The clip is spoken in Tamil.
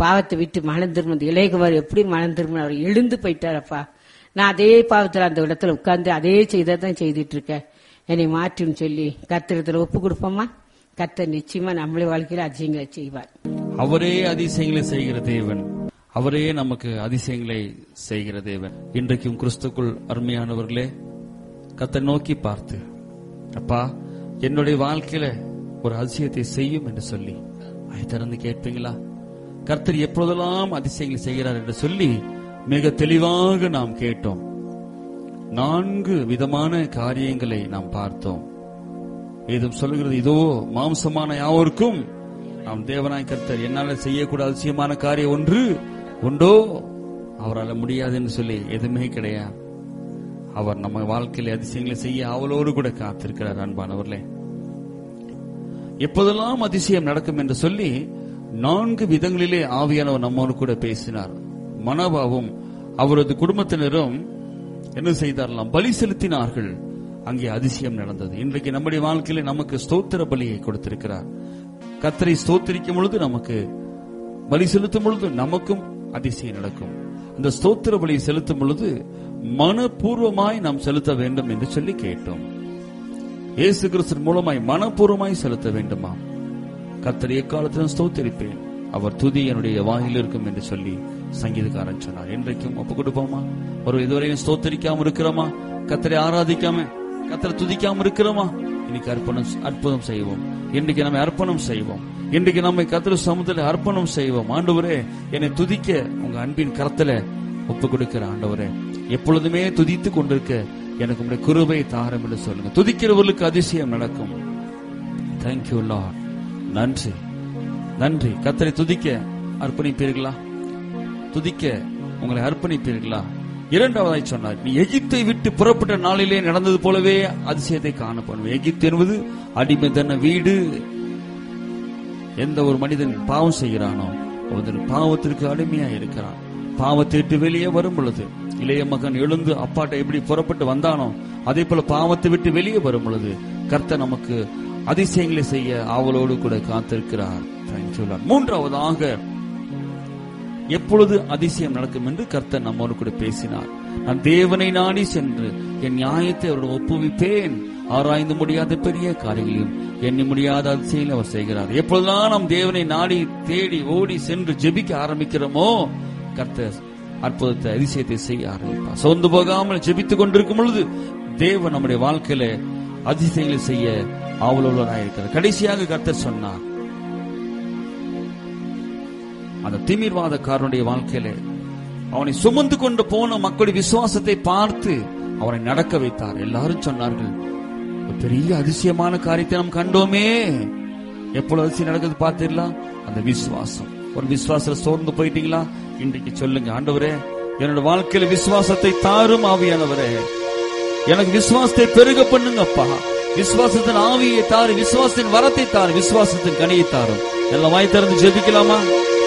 பாவத்தை விட்டு மனம் திரும்பினது இளையகுமார் எப்படி மனம் திரும்பின அவர் எழுந்து போயிட்டாரப்பா நான் அதே பாவத்துல அந்த இடத்துல உட்கார்ந்து அதே செய்ததான் செய்துட்டு இருக்கேன் என்னை மாற்றுன்னு சொல்லி கத்திரத்துல ஒப்பு கொடுப்போமா கர்த்தர் நிச்சயமா நம்மளே வாழ்க்கையில அதிசயங்களை செய்வார் அவரே அதிசயங்களை செய்கிற தேவன் அவரே நமக்கு அதிசயங்களை செய்கிற தேவன் இன்றைக்கும் கிறிஸ்துக்குள் அருமையானவர்களே கத்தை நோக்கி பார்த்து அப்பா என்னுடைய வாழ்க்கையில ஒரு அதிசயத்தை செய்யும் என்று சொல்லி அதை திறந்து கேட்பீங்களா கர்த்தர் எப்பொழுதெல்லாம் அதிசயங்களை செய்கிறார் என்று சொல்லி மிக தெளிவாக நாம் கேட்டோம் நான்கு விதமான காரியங்களை நாம் பார்த்தோம் ஏதும் சொல்லுகிறது இதோ மாம்சமான யாவருக்கும் நாம் தேவனாய் கர்த்தர் என்னால செய்யக்கூட அதிசயமான காரியம் ஒன்று உண்டோ அவரால் முடியாது என்று சொல்லி எதுவுமே கிடையாது அவர் நம்ம வாழ்க்கையில அதிசயங்களை செய்ய அவளோடு கூட காத்திருக்கிறார் அன்பானவர்களே எப்போதெல்லாம் அதிசயம் நடக்கும் என்று சொல்லி நான்கு விதங்களிலே ஆவியானவர் நம்மோடு கூட பேசினார் மனோபாவும் அவரது குடும்பத்தினரும் என்ன செய்தார்களாம் பலி செலுத்தினார்கள் அங்கே அதிசயம் நடந்தது இன்றைக்கு நம்முடைய வாழ்க்கையில நமக்கு ஸ்தோத்திர பலியை கொடுத்திருக்கிறார் கத்தரை ஸ்தோத்திரிக்கும் பொழுது நமக்கு பலி செலுத்தும் பொழுது நமக்கும் அதிசயம் நடக்கும் அந்த ஸ்தோத்திர பலியை செலுத்தும் பொழுது மனப்பூர்வமாய் நாம் செலுத்த வேண்டும் என்று சொல்லி கேட்டோம் இயேசு கிறிஸ்து மூலமாய் மனப்பூர்வமாய் செலுத்த வேண்டுமா கத்தர் எக்காலத்திலும் ஸ்தோத்திரிப்பேன் அவர் துதி என்னுடைய வாயில் இருக்கும் என்று சொல்லி சங்கீதக்காரன் சொன்னார் இன்றைக்கும் ஒப்பு கொடுப்போமா ஒரு இதுவரையும் ஸ்தோத்தரிக்காம இருக்கிறோமா கத்தரை ஆராதிக்காம கத்தரை துதிக்காம இருக்கிறோமா இன்னைக்கு அர்ப்பணம் அற்புதம் செய்வோம் இன்றைக்கு நம்ம அர்ப்பணம் செய்வோம் இன்றைக்கு நம்மை கத்திர சமுதிர அர்ப்பணம் செய்வோம் ஆண்டவரே என்னை துதிக்க உங்க அன்பின் கரத்துல ஒப்பு கொடுக்கிற ஆண்டவரே எப்பொழுதுமே துதித்து கொண்டிருக்க எனக்கு உங்களுடைய குருவை தாரம் என்று சொல்லுங்க துதிக்கிறவர்களுக்கு அதிசயம் நடக்கும் தேங்க்யூ லார்ட் நன்றி நன்றி கத்தரை துதிக்க அர்ப்பணிப்பீர்களா துதிக்க உங்களை அர்ப்பணிப்பீர்களா இரண்டாவதாய் சொன்னார் நீ எகிப்தை விட்டு புறப்பட்ட நாளிலே நடந்தது போலவே அதிசயத்தை காணப்படும் எகிப்து என்பது அடிமைதன வீடு எந்த ஒரு மனிதன் பாவம் செய்கிறானோ அவன் பாவத்திற்கு அடிமையா இருக்கிறான் பாவத்தை விட்டு வெளியே வரும் பொழுது இளைய மகன் எழுந்து அப்பாட்ட எப்படி புறப்பட்டு வந்தானோ அதே போல பாவத்தை விட்டு வெளியே வரும் பொழுது கர்த்தர் நமக்கு அதிசயங்களை செய்ய ஆவலோடு கூட காத்திருக்கிறார் Thank you, Lord. மூன்றாவதாக எப்பொழுது அதிசயம் நடக்கும் என்று கர்த்தர் நம்மோடு கூட பேசினார் நான் தேவனை நாடி சென்று என் நியாயத்தை அவருடன் ஒப்புவிப்பேன் ஆராய்ந்து முடியாத பெரிய காரியங்களையும் எண்ணி முடியாத அதிசயம் அவர் செய்கிறார் எப்பொழுதுதான் நாம் தேவனை நாடி தேடி ஓடி சென்று ஜெபிக்க ஆரம்பிக்கிறோமோ கர்த்தர் அற்புதத்தை அதிசயத்தை செய்ய ஆரம்பிப்பார் சோர்ந்து போகாமல் ஜெபித்துக் கொண்டிருக்கும் பொழுது தேவன் நம்முடைய வாழ்க்கையில அதிசயங்களை செய்ய ஆவலுள்ளவராயிருக்கிறார் கடைசியாக கர்த்தர் சொன்னார் அந்த திமிர்வாதக்காரனுடைய வாழ்க்கையில அவனை சுமந்து கொண்டு போன மக்களுடைய விசுவாசத்தை பார்த்து அவனை நடக்க வைத்தார் எல்லாரும் சொன்னார்கள் ஒரு பெரிய அதிசயமான காரியத்தை நாம் கண்டோமே எப்பொழுது அதிசயம் நடக்குது பார்த்தீங்களா அந்த விசுவாசம் ஒரு விசுவாசத்துல சோர்ந்து போயிட்டீங்களா இன்றைக்கு சொல்லுங்க ஆண்டவரே என்னோட வாழ்க்கையில விசுவாசத்தை தாரும் ஆவியானவரே எனக்கு விசுவாசத்தை பெருக பண்ணுங்கப்பா விசுவாசத்தின் ஆவியை தாரு விசுவாசத்தின் வரத்தை தாரு விசுவாசத்தின் கனியை தாரும் எல்லாம் வாய் திறந்து ஜெபிக்கலாமா